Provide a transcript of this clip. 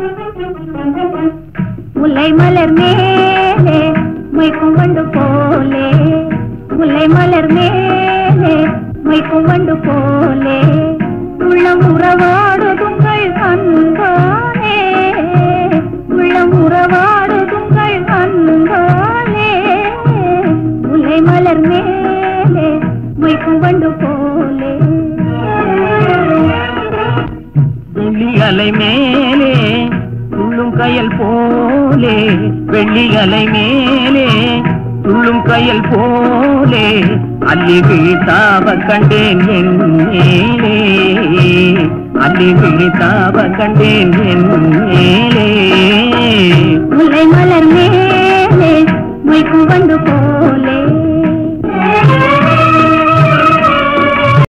முல்லை மலர் மேலே மொய்க்கும் வண்டு போலே முல்லை மலர் மேலே மொய்க்கும் வண்டு போலே உள்ளம் உறவாடுதுங்கள் அன்பாலே உள்ளம் உறவாடுதுங்கள் அன்பாலே முல்லை மலர் மேலே மொய்க்கும் வண்டு போலே வெள்ளி அலை மேலே துள்ளும் கயல் போலே வெள்ளி அலை மேலே துள்ளும் கயல் போலே அள்ளி விழித்தாவ கண்டேன் என் மேலே அள்ளி விழித்தாவ கண்டேன் என் மேலே